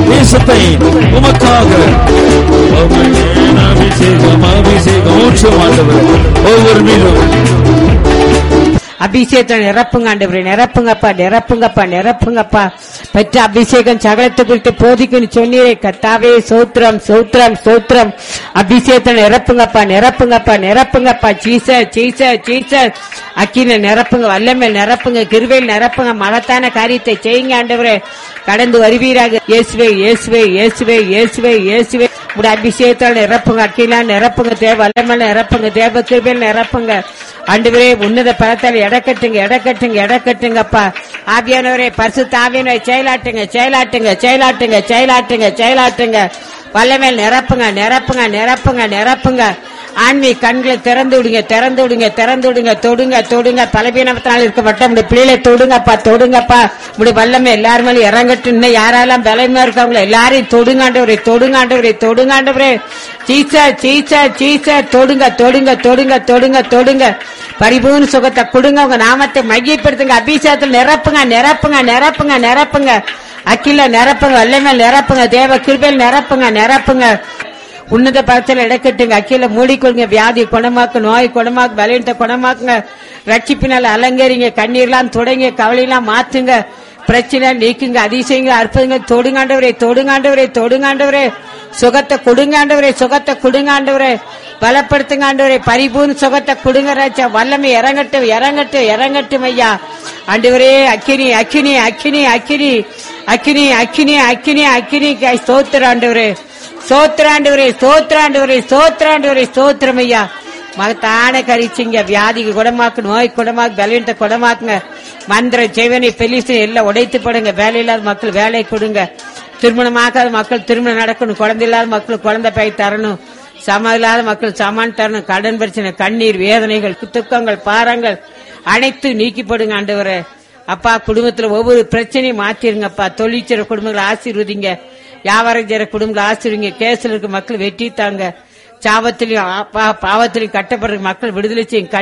தேசத்தை உமக்காக ஆமென். அபிஷேகம் அபிஷேகம் ஊற்றும் ஆண்டவர் ஒவ்வொரு மீதும் அபிஷேகத்தை நிரப்புங்க ஆண்டவரே நிரப்புங்கப்பா நிரப்புங்கப்பா நிரப்புங்கப்பா பெற்ற அபிஷேகம் சகலத்தை குறித்து போதிக்கணும் சொன்னீரே கத்தாவே சோத்திரம் சோத்திரம் சோத்திரம் அபிஷேகத்தை நிரப்புங்கப்பா நிரப்புங்கப்பா நிரப்புங்கப்பா சீச சீச சீச அக்கில நிரப்புங்க வல்லமேல் நிரப்புங்க கிருவையில் நிரப்புங்க மகத்தான காரியத்தை செய்யுங்க ஆண்டவரே கடந்து வருவீராக இயேசுவே இயேசுவே இயேசுவே இயேசுவே இயேசுவே உடைய அபிஷேகத்தால் நிரப்புங்க அக்கிலா நிரப்புங்க தேவ வல்லமேல் நிரப்புங்க தேவ கிருபையில் நிரப்புங்க ஆண்டவரே உன்னத பலத்தால் எடக்கட்டுங்க எடக்கட்டுங்க எடக்கட்டுங்கப்பா ஆவியானவரே பரிசு தாவியனவரை செயலாட்டுங்க செயலாட்டுங்க செயலாட்டுங்க செயலாட்டுங்க செயலாட்டுங்க வல்லமேல் நிரப்புங்க நிரப்புங்க நிரப்புங்க நிரப்புங்க ஆன்மீ கண்களை திறந்து விடுங்க திறந்து விடுங்க திறந்து விடுங்க தொடுங்க தொடுங்க பலவீனத்தினால் இருக்கப்பட்ட உடைய பிள்ளைகளை தொடுங்கப்பா தொடுங்கப்பா உடைய வல்லமை எல்லாரும் மேலும் இறங்கட்டும் இன்னும் யாரெல்லாம் பலமா இருக்காங்களோ எல்லாரையும் தொடுங்காண்டவரே தொடுங்காண்டவரே தொடுங்காண்டவரே சீசா சீசா சீசா தொடுங்க தொடுங்க தொடுங்க தொடுங்க தொடுங்க பரிபூர்ண சுகத்தை கொடுங்க உங்க நாமத்தை மையப்படுத்துங்க அபிஷேகத்தில் நிரப்புங்க நிரப்புங்க நிரப்புங்க நிரப்புங்க அக்கில நிரப்புங்க வல்லமேல் நிரப்புங்க தேவ கிருபையில் நிரப்புங்க நிரப்புங்க உன்னத பலத்தில் இடக்கட்டுங்க அக்கில மூடிக்கொள்ளுங்க வியாதி குணமாக்கு நோய் குணமாக்கு பலவீனத்தை குணமாக்குங்க ரட்சிப்பினால் அலங்கரிங்க கண்ணீர்லாம் தொடங்க கவலையெல்லாம் மாத்துங்க பிரச்சனை நீக்குங்க அதிசயங்க அற்புதங்க தொடுங்காண்டவரே தொடுங்காண்டவரே தொடுங்காண்டவரே சுகத்தை கொடுங்காண்டவரே சுகத்தை கொடுங்காண்டவரே பலப்படுத்துங்க ஆண்டவரே பரிபூர்ண சுகத்தை கொடுங்க ராஜா வல்லமை இறங்கட்டும் இறங்கட்டும் இறங்கட்டும் ஐயா ஆண்டவரே அக்கினி அக்கினி அக்கினி அக்கினி அக்கினி அக்கினி அக்கினி அக்கினி ஸ்தோத்திர ஆண்டவரே சோத்ராண்டவரே சோத்ராண்டவரே சோத்ராண்டவரே சோத்திரம் ஐயா மகத்தான கரிச்சிங்க வியாதிக்கு குணமாக்கு நோய் குணமாக்கு பலவீனத்தை குணமாக்குங்க மந்திர ஜெவனை பெலிசு எல்லாம் உடைத்து படுங்க வேலை இல்லாத மக்கள் வேலை கொடுங்க திருமணமாக்காத மக்கள் திருமணம் நடக்கணும் குழந்தை இல்லாத மக்கள் குழந்தை பை தரணும் சம இல்லாத மக்கள் சமான் தரணும் கடன் பிரச்சனை கண்ணீர் வேதனைகள் துக்கங்கள் பாரங்கள் அனைத்து நீக்கிப்படுங்க ஆண்டவரே அப்பா குடும்பத்துல ஒவ்வொரு பிரச்சனையும் மாத்திருங்கப்பா தொழிற்சிற குடும்பங்களை ஆசீர்வதிங்க வியாபாரம் செய்யற குடும்பங்களை ஆசீர்வதிங்க கேஸ்ல இருக்க மக்கள் வெட்டி தாங்க சாபத்திலையும் ஆ- பா- பாவத்திலையும் கட்டப்படுற மக்கள் விடுதலை செய்யும்